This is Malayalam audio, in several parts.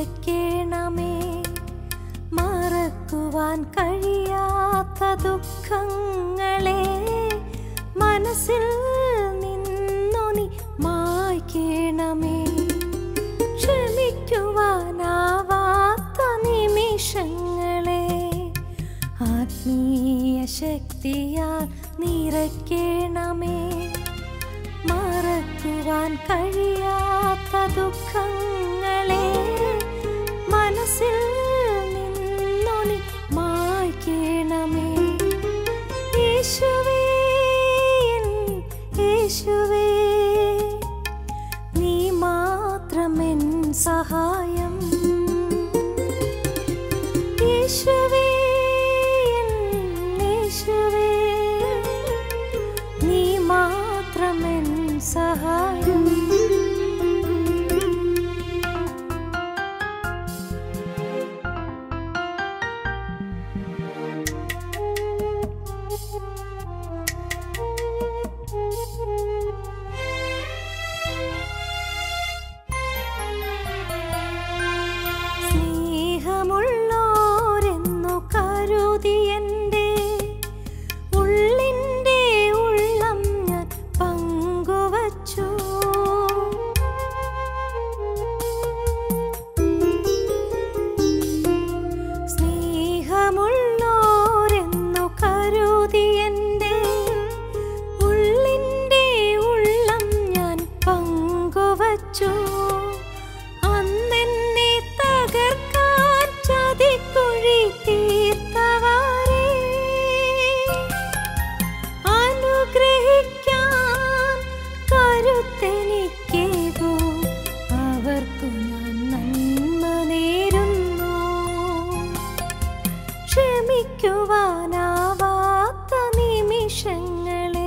നിറയ്ക്കണമേ മറക്കുവാൻ കഴിയാത്ത ദുഃഖങ്ങളെ മനസ്സിൽ നിന്നു നീ മായ്ക്കണമേ ക്ഷമിക്കുവാനാവാത്ത നിമിഷങ്ങളെ ആത്മീയ ശക്തിയാൽ നിറയ്ക്കണമേ മറക്കുവാൻ കഴിയാത്ത ദുഃഖങ്ങളെ മനസ്സിൽ നിന്നു നീ മായ്ക്കണമേ യേശുവേ എൻ യേശുവേ നീ മാത്രമെൻ സഹായം യേശുവേ എൻ യേശുവേ നീ മാത്രമെൻ സഹായം സ്നേഹമുള്ളോരെന്നു കരുതി എൻ്റെ ഉള്ളിൻ്റെ ഉള്ളം ഞാൻ പങ്കുവച്ചു സ്നേഹമുള്ളോരെന്നു കരുതി എൻ്റെ ഉള്ളിൻ്റെ ഉള്ളം ഞാൻ പങ്കുവച്ചു അന്നെന്നെ തകർക്കാൻ ചതിക്കുഴി തീർത്തവരെ അനുഗ്രഹിക്കാൻ കരുത്തെനിക്കേകൂ അവർക്കു ഞാൻ നന്മ നേരുന്നു ക്ഷമിക്കുവാനാവാത്ത നിമിഷങ്ങളെ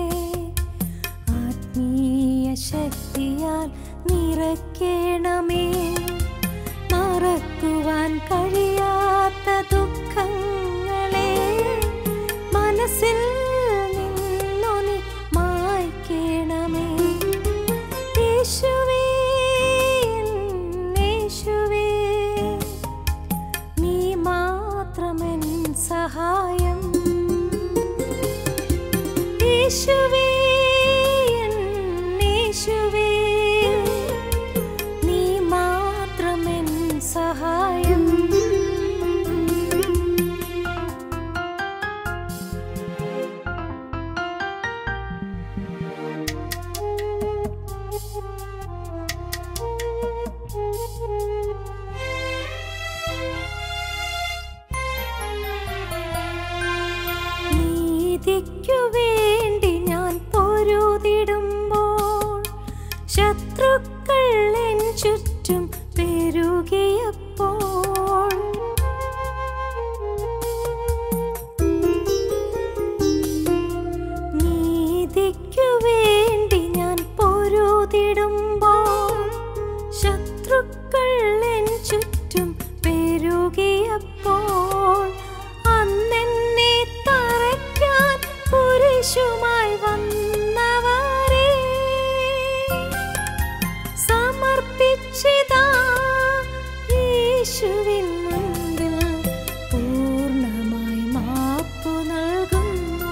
ആത്മീയ ശക്തിയാൽ നിറയ്ക്കണമേ മറക്കുവാൻ കഴിയാത്ത ദുഃഖങ്ങളെ മനസ്സിൽ നിന്നു നീ മായ്ക്കണമേ യേശുവേ എൻ യേശുവേ നീ മാത്രമെൻ സഹായം യേശുവേ എൻ യേശുവേ നീ മാത്രമെൻ സഹായം നീതിക്കു വേണ്ടി ഞാൻ പൊരുതിടുമ്പോൾ ശത്രുക്കൾ എൻ ചുറ്റും പെരുകിയപ്പോൾ നീതിക്കു വേണ്ടി ഞാൻ പൊരുതിടുമ്പോൾ ശത്രുക്കൾ എൻ ചുറ്റും പെരുകിയപ്പോൾ അന്നെന്നെ തറയ്ക്കാൻ കുരിശുമായി വന്നവരെ സമർപ്പിച്ചിതാ യേശുവിൻ മുൻപിൽ പൂർണ്ണമായി മാപ്പു നൽകുന്നു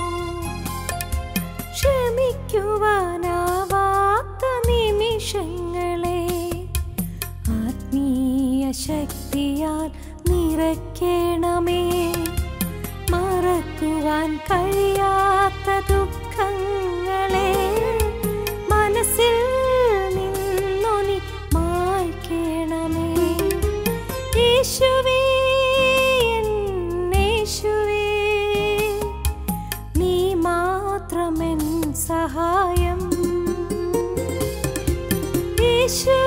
ക്ഷമിക്കുവാനാവാത്ത നിമിഷങ്ങളെ ആത്മീയ ശക്തിയാൽ നിറയ്ക്കണമേ മറക്കുവാൻ കഴിയാത്ത ദുഃഖങ്ങളെ മനസ്സിൽ നിന്നു നീ മായ്ക്കണമേ യേശുവേ എൻ യേശുവേ നീ മാത്രമെൻ സഹായം യേശുവേ